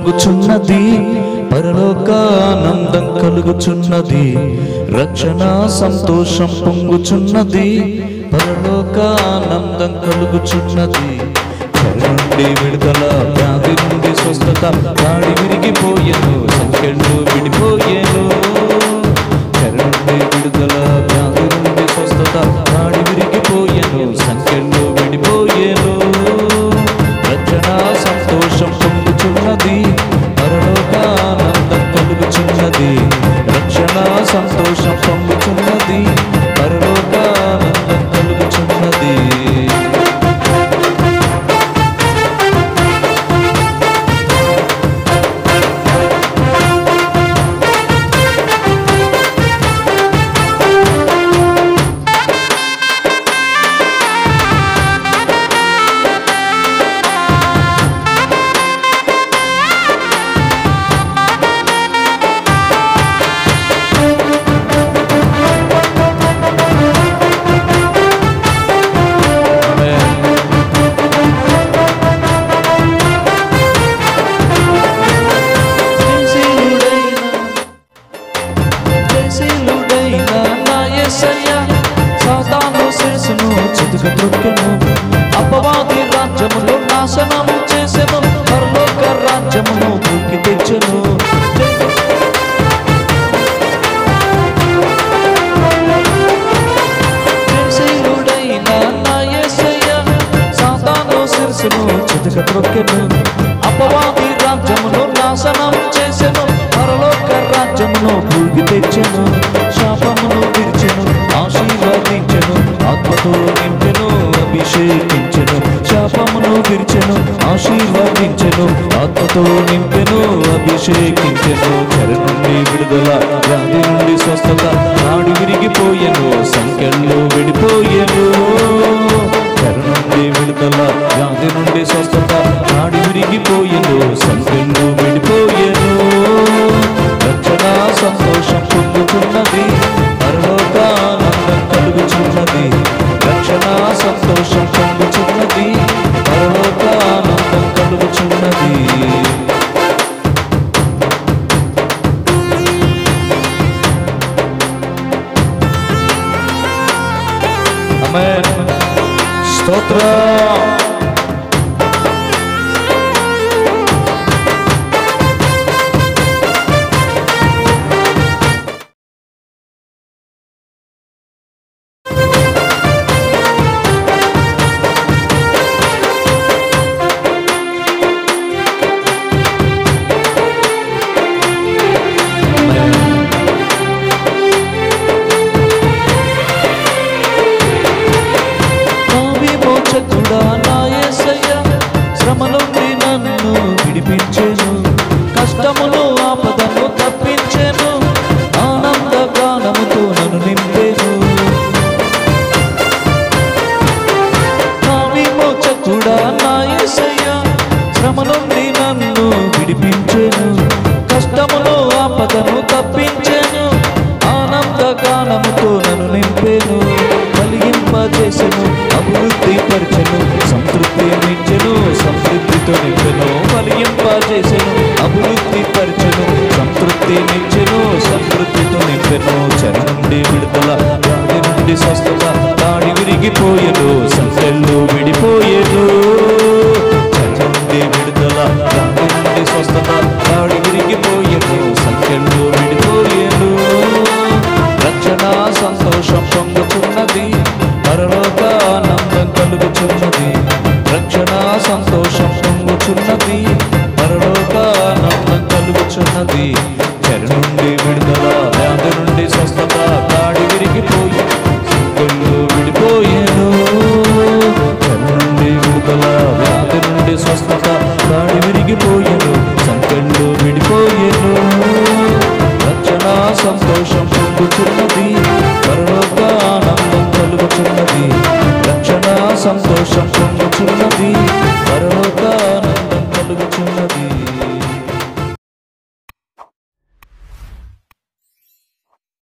పొంగుచున్నది పరలోకానందం కలుగుచున్నది రక్షణ సంతోషం పొంగుచున్నది పరలోకానందం కలుగుచున్నది చెర నుండి విడుదల వ్యాధి నుండి స్వస్థత గాడి విరిగిపోయేను సంఖ్యలు విడిపోయేను చెర నుండి విడుదల వ్యాధి నుండి స్వస్థత గాడి విరిగిపోయేను సంఖ్యలు విడిపోయేను రక్షణ సంతోషం పొందుచున్నది పరలోకానందం కలుగుచున్నది రక్షణ సంతోషం పొందుచున్నది పరలోకానందం కలుగుచున్నది జయశీలుడైన నా యేసయ్య, సాతాను శిరస్సును చితకత్రొక్కెను. అపవాది రాజ్యములో నాశనము చేసెను పరలోక రాజ్యమును భూకి తెచ్చెను జయశీలుడైన నా యేసయ్య, సాతాను శిరస్సును చితకత్రొక్కెను. అపవాది రాజ్యమును నాశనం చేసెను పరలోక రాజ్యమును భూగి తెచ్చెను శాపమును విరిచెను ఆశీర్వదించెను ఆత్మతో నింపెను అభిషేకించెను శాపమును విరిచెను ఆశీర్వదించెను ఆత్మతో నింపెను అభిషేకించెను చెర నుండి విడుదల వ్యాధి నుండి స్వస్థత నాడు విరిగిపోయెను సంఖ్యల్లో విడిపోయెను చెర నుండి విడుదల వ్యాధి నుండి స్వస్థత నాడు విరిగిపోయెను సంఖ్యల్లో విడిపోయెను రక్షణ సంతోషం పొందుతున్నది పరలోకానందం కలుగుచున్నది రక్షణ సంతోషం పొందుచున్నది పరలోకానందం కలుగుచున్నది ఆమేన్ స్తోత్రం నా విమోచకుడా నా యేసయ్య శ్రమ నుండి నన్ను విడిపించెను కష్టములు ఆపదను తప్పించెను ఆనంద గానముతో నన్ను నింపెను నా విమోచకుడా నా యేసయ్య శ్రమ నుండి నన్ను విడిపించెను కష్టములు ఆపదను తప్పించెను ఆనంద గానముతో నన్ను నింపెను కలిగింపజేసెను అభివృద్ధి పరిచెను సంతృప్తి నించెను సమృద్ధితో నింపెను కలిగింపజేసెను అభివృద్ధి పరిచెను సంతృప్తి నించెను సమృద్ధితో నింపెను చెర నుండి విడుదల దాడి నుండి స్వస్థత దాడి విరిగిపోయెను సంఖ్యలు విడిపోయేను చెర నుండి విడుదల దాడి నుండి స్వస్థత దాడి విరిగిపోయెను సంఖ్యలు విడిపోయేను రక్షణ సంతోషం పొందుతున్నది పరలోక ఆనందం కలుగుచున్నది రక్షణ సంతోషం పొందుచున్నది పరలోక ఆనందం కలుగుచున్నది చెర నుండి విడుదల వ్యాధి నుండి స్వస్థత దాడి విరిగిపోయి